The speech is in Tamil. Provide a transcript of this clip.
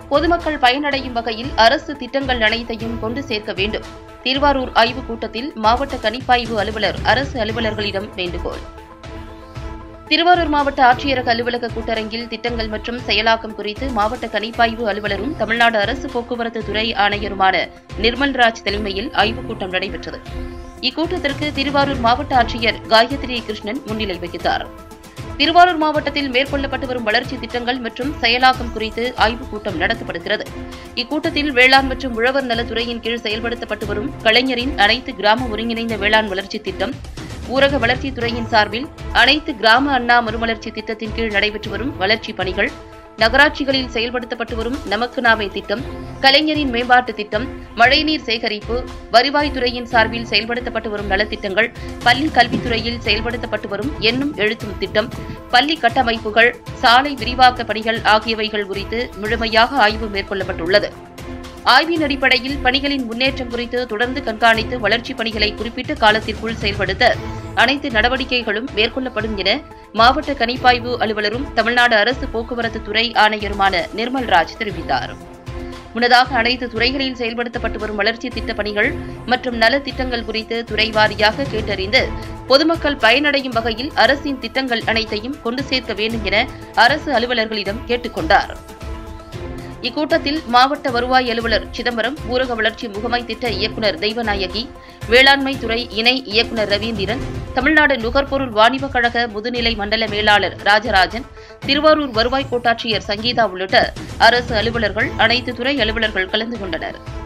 பொதுமக்கள் பயனடையும் வகையில் அரசு திட்டங்கள் அனைத்தையும் கொண்டு சேர்க்க வேண்டும் திருவாரூர் ஆய்வுக் கூட்டத்தில் மாவட்ட கணிப்பாய்வு அலுவலர் அரசு அலுவலர்களிடம் வேண்டுகோள் திருவாரூர் மாவட்ட ஆட்சியரக அலுவலக கூட்டரங்கில் திட்டங்கள் மற்றும் செயலாக்கம் குறித்து மாவட்ட கணிப்பாய்வு அலுவலரும் தமிழ்நாடு அரசு போக்குவரத்து துறை ஆணையருமான நிர்மல்ராஜ் தலைமையில் ஆய்வுக் கூட்டம் நடைபெற்றது இக்கூட்டத்திற்கு திருவாரூர் மாவட்ட ஆட்சியர் காயத்ரி கிருஷ்ணன் முன்னிலை வகித்தார் திருவாரூர் மாவட்டத்தில் மேற்கொள்ளப்பட்டு வரும் வளர்ச்சி திட்டங்கள் மற்றும் செயலாக்கம் குறித்து ஆய்வுக் கூட்டம் நடத்தப்படுகிறது இக்கூட்டத்தில் வேளாண் மற்றும் உழவர் நலத்துறையின் கீழ் செயல்படுத்தப்பட்டு வரும் கலைஞரின் அனைத்து கிராம ஒருங்கிணைந்த வேளாண் வளர்ச்சி திட்டம் ஊரக வளர்ச்சித் துறையின் சார்பில் அனைத்து கிராம அண்ணா மறுமலர்ச்சி திட்டத்தின் கீழ் நடைபெற்று வரும் வளர்ச்சிப் பணிகள் நகராட்சிகளில் செயல்படுத்தப்பட்டு வரும் நமக்கு நாமே திட்டம் கலைஞரின் மேம்பாட்டு திட்டம் மழைநீர் சேகரிப்பு வருவாய்த்துறையின் சார்பில் செயல்படுத்தப்பட்டு வரும் நலத்திட்டங்கள் பள்ளி கல்வித்துறையில் செயல்படுத்தப்பட்டு வரும் எண்ணும் எழுத்தும் திட்டம் பள்ளி கட்டமைப்புகள் சாலை விரிவாக்க பணிகள் ஆகியவைகள் குறித்து முழுமையாக ஆய்வு மேற்கொள்ளப்பட்டுள்ளது ஆய்வின் அடிப்படையில் பணிகளின் முன்னேற்றம் குறித்து தொடர்ந்து கண்காணித்து வளர்ச்சிப் பணிகளை குறிப்பிட்ட காலத்திற்குள் செயல்படுத்த அனைத்து நடவடிக்கைகளும் மேற்கொள்ளப்படும் என மாவட்ட கணிப்பாய்வு அலுவலரும் தமிழ்நாடு அரசு போக்குவரத்து துறை ஆணையருமான நிர்மல்ராஜ் தெரிவித்தார் முன்னதாக அனைத்து துறைகளில் செயல்படுத்தப்பட்டு வரும் வளர்ச்சி திட்டப் பணிகள் மற்றும் நலத்திட்டங்கள் குறித்து துறை வாரியாக கேட்டறிந்து பொதுமக்கள் பயனடையும் வகையில் அரசின் திட்டங்கள் அனைத்தையும் கொண்டு சேர்க்க வேண்டும் என அரசு அலுவலர்களிடம் கேட்டுக் கொண்டார் இக்கூட்டத்தில் மாவட்ட வருவாய் அலுவலர் சிதம்பரம் ஊரக வளர்ச்சி முகமை திட்ட இயக்குநர் தெய்வநாயகி வேளாண்மை துறை இணை இயக்குநர் ரவீந்திரன் தமிழ்நாடு நுகர்பொருள் வாணிபக் கழக முதுநிலை மண்டல மேலாளர் ராஜராஜன் திருவாரூர் வருவாய் கோட்டாட்சியர் சங்கீதா உள்ளிட்ட அரசு அலுவலர்கள் அனைத்து துறை அலுவலர்கள் கலந்து கொண்டனர்